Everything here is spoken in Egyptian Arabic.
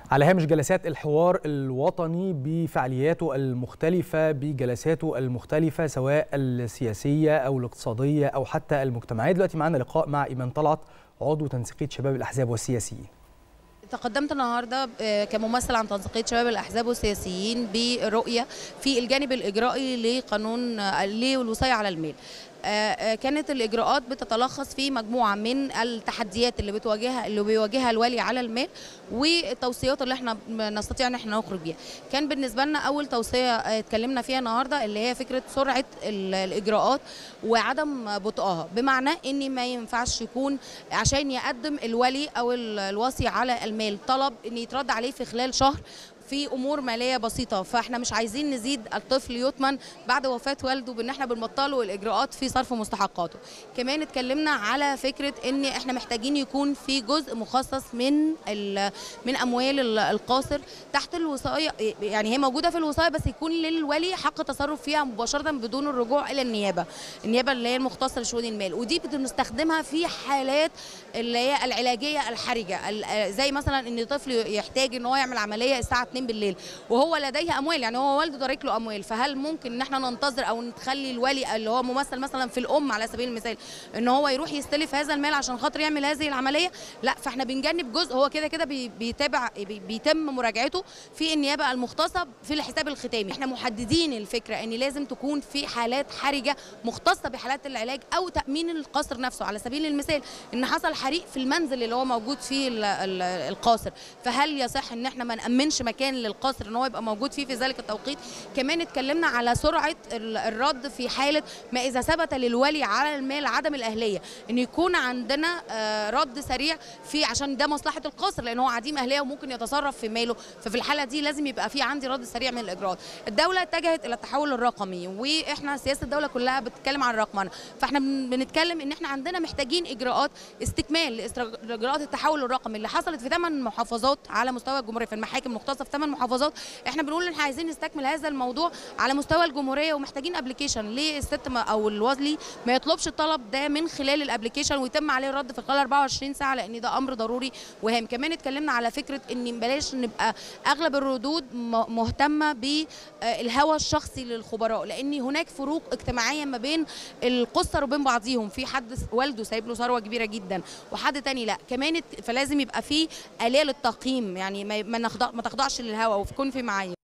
على هامش جلسات الحوار الوطني بفعالياته المختلفة بجلساته المختلفة سواء السياسية أو الاقتصادية أو حتى المجتمعية دلوقتي معنا لقاء مع إيمان طلعت عضو تنسيقية شباب الأحزاب والسياسيين تقدمت النهارده كممثل عن تنسيقيه شباب الاحزاب والسياسيين برؤيه في الجانب الاجرائي لقانون للوصايه على المال كانت الاجراءات بتتلخص في مجموعه من التحديات اللي بتواجهها اللي بيواجهها الولي على المال والتوصيات اللي احنا نستطيع ان احنا نخرج بيها كان بالنسبه لنا اول توصيه اتكلمنا فيها النهارده اللي هي فكره سرعه الاجراءات وعدم بطئها بمعنى ان ما ينفعش يكون عشان يقدم الولي او الوصي على المال طلب ان يترد عليه في خلال شهر في امور ماليه بسيطه فاحنا مش عايزين نزيد الطفل يتمن بعد وفاه والده بان احنا بنبطله الاجراءات في صرف مستحقاته كمان اتكلمنا على فكره ان احنا محتاجين يكون في جزء مخصص من من اموال القاصر تحت الوصايه يعني هي موجوده في الوصايه بس يكون للولي حق تصرف فيها مباشره بدون الرجوع الى النيابه النيابه اللي هي المختصه لشؤون المال ودي بنستخدمها في حالات اللي هي العلاجيه الحرجه زي مثلا ان طفل يحتاج ان هو يعمل عمليه الساعه 2 بالليل وهو لديه اموال يعني هو والده تارك له اموال فهل ممكن ان احنا ننتظر او نخلي الولي اللي هو ممثل مثلا في الام على سبيل المثال ان هو يروح يستلف هذا المال عشان خاطر يعمل هذه العمليه لا فاحنا بنجنب جزء هو كده كده بيتابع بيتم مراجعته في النيابه المختصه في الحساب الختامي احنا محددين الفكره ان لازم تكون في حالات حرجه مختصه بحالات العلاج او تامين القصر نفسه على سبيل المثال ان حصل حريق في المنزل اللي هو موجود فيه القاصر فهل يصح ان احنا ما نامنش مكان للقصر ان هو يبقى موجود فيه في ذلك التوقيت كمان اتكلمنا على سرعه الرد في حاله ما اذا ثبت للولي على المال عدم الاهليه ان يكون عندنا رد سريع في عشان ده مصلحه القاصر لان هو عديم اهليه وممكن يتصرف في ماله ففي الحاله دي لازم يبقى في عندي رد سريع من الاجراءات الدوله اتجهت الى التحول الرقمي واحنا سياسه الدوله كلها بتتكلم عن الرقمنه فاحنا بنتكلم ان احنا عندنا محتاجين اجراءات استكمال لاجراءات التحول الرقمي اللي حصلت في ثمان محافظات على مستوى الجمهوريه في المحاكم المختصه في ثمان محافظات احنا بنقول ان احنا عايزين نستكمل هذا الموضوع على مستوى الجمهوريه ومحتاجين ابلكيشن ليه الست او الوزلي ما يطلبش الطلب ده من خلال الابلكيشن ويتم عليه الرد في خلال 24 ساعه لان ده امر ضروري وهام كمان اتكلمنا على فكره ان بلاش نبقى اغلب الردود مهتمه بالهوى الشخصي للخبراء لان هناك فروق اجتماعيه ما بين القصر وبين بعضيهم في حد والده سايب له ثروه كبيره جدا وحد تاني لا كمان فلازم يبقى في اليه للتقييم يعني ما ما تخضعش للهوى وكون في معايير